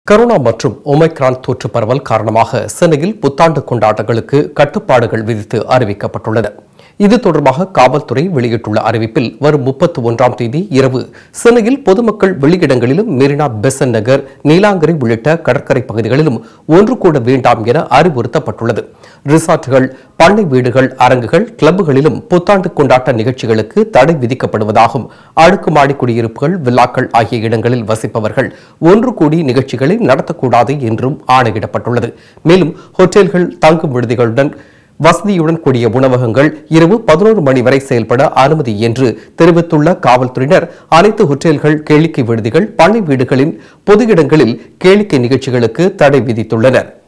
corona மற்றும் Omicron தொற்று பரவல் காரணமாக சென்னையில் புத்தாண்டு கொண்டாட்டங்களுக்கு கட்டுப்பாடுகள் விதித்து அறிவிக்கப்பட்டுள்ளன இது தொடர்பாக காவல்துறை வெளியிட்டுள்ள அறிவிப்பில் வரும் முப்பத்தி ஒன்றாம் தேதி இரவு சென்னையில் பொதுமக்கள் வெளியிடங்களிலும் மெரினா பெசன் நகர் நீலாங்கரை உள்ளிட்ட கடற்கரை பகுதிகளிலும் ஒன்று கூட வேண்டாம் என அறிவுறுத்தப்பட்டுள்ளது ரிசார்ட்டுகள் பண்ணை வீடுகள் அரங்குகள் கிளப்புகளிலும் புத்தாண்டு கொண்டாட்ட நிகழ்ச்சிகளுக்கு தடை விதிக்கப்படுவதாகும் அடுக்குமாடி குடியிருப்புகள் வில்லாக்கள் ஆகிய இடங்களில் வசிப்பவர்கள் ஒன்று கூடி நிகழ்ச்சிகளை நடத்தக்கூடாது என்றும் ஆணையிடப்பட்டுள்ளது மேலும் ஹோட்டல்கள் தங்கும் விடுதிகளுடன் வசதியுடன் கூடிய உணவகங்கள் இரவு பதினோரு மணி வரை செயல்பட அனுமதி என்று தெரிவித்துள்ள காவல்துறையினர் அனைத்து ஹோட்டல்கள் கேளிக்கை விடுதிகள் பண்ணை வீடுகளின் பொது இடங்களில் கேளிக்கை நிகழ்ச்சிகளுக்கு தடை விதித்துள்ளனர்